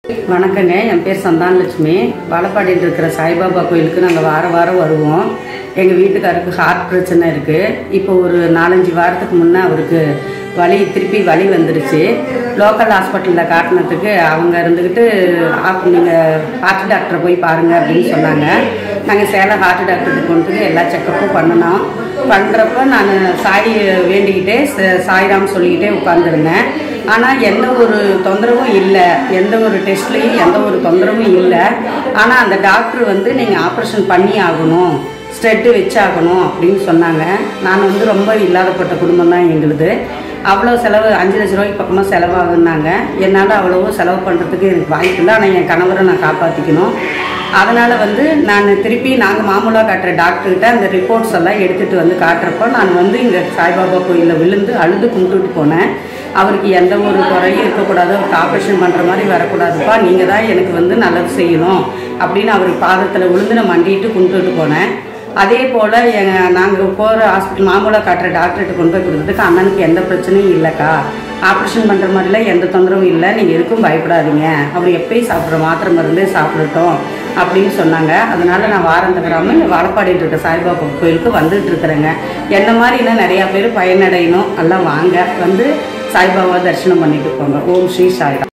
வணக்கங்க என் பேர் சந்தானலட்சுமி வாழப்பாடியில் இருக்கிற சாய்பாபா கோயிலுக்கு நாங்கள் வார வாரம் வருவோம் எங்கள் வீட்டுக்காருக்கு ஹார்ட் பிரச்சனை இருக்குது இப்போ ஒரு நாலஞ்சு வாரத்துக்கு முன்னே அவருக்கு வலி திருப்பி வலி வந்துருச்சு லோக்கல் ஹாஸ்பிட்டலில் காட்டினதுக்கு அவங்க இருந்துக்கிட்டு நீங்கள் ஹார்ட் டாக்டரை போய் பாருங்க அப்படின்னு சொன்னாங்க நாங்கள் சேலம் ஹார்ட் டாக்டருக்கு கொண்டு எல்லா செக்கப்பும் பண்ணினோம் பண்ணுறப்ப நான் சாய் வேண்டிக்கிட்டே ச- சாய்ராம் சொல்லிக்கிட்டே உட்காந்துருந்தேன் ஆனால் எந்த ஒரு தொந்தரவும் இல்லை எந்த ஒரு டெஸ்ட்லேயும் எந்த ஒரு தொந்தரவும் இல்லை ஆனால் அந்த டாக்டர் வந்து நீங்கள் ஆப்ரேஷன் பண்ணி ஆகணும் ஸ்டெட்டு வச்சாகணும் அப்படின்னு சொன்னாங்க நான் வந்து ரொம்ப இல்லாதப்பட்ட குடும்பம் தான் எங்களுது அவ்வளோ செலவு அஞ்சு லட்ச ரூபாய்க்கு பக்கமாக செலவாகுனாங்க என்னால் அவ்வளவோ செலவு பண்ணுறதுக்கு எனக்கு வாய்ப்பு இல்லை ஆனால் என் கணவரை நான் காப்பாற்றிக்கணும் அதனால் வந்து நான் திருப்பி நாங்கள் மாமூலாக காட்டுற டாக்டர்கிட்ட அந்த ரிப்போர்ட்ஸ் எல்லாம் எடுத்துகிட்டு வந்து காட்டுறப்போ நான் வந்து இங்கே சாய்பாபா கோயிலில் விழுந்து அழுது கும்பிட்டுட்டு போனேன் அவருக்கு எந்த ஒரு குறையும் இருக்கக்கூடாது அவருக்கு ஆப்ரேஷன் பண்ணுற மாதிரி வரக்கூடாதுப்பா நீங்கள் தான் எனக்கு வந்து நல்லது செய்யணும் அப்படின்னு அவர் பாதத்தில் விழுந்து நான் மண்டிட்டு கும்பிட்டுட்டு போனேன் அதே போல் எங்கள் நாங்கள் போகிற ஹாஸ்பிட்டல் மாமூலாக காட்டுற டாக்டர்கிட்ட கொண்டு போய் கொடுத்ததுக்கு அண்ணனுக்கு எந்த பிரச்சனையும் இல்லைக்கா ஆப்ரேஷன் பண்ணுற மாதிரிலாம் எந்த தொந்தரவும் இல்லை நீங்கள் எதுக்கும் பயப்படாதீங்க அவர் எப்பயும் சாப்பிட்ற மாத்திரை மருந்தே சாப்பிடட்டும் அப்படின்னு சொன்னாங்க அதனால நான் வாரம் தவறாமல் வாழப்பாடிட்டு இருக்க சாய்பாபா கோயிலுக்கு வந்துட்டு இருக்கிறேங்க என்ன மாதிரி இன்னும் நிறையா பேர் பயனடையணும் எல்லாம் வாங்க வந்து சாய்பாபா தரிசனம் பண்ணிட்டு போங்க ஓம் ஸ்ரீ சாய்ராம்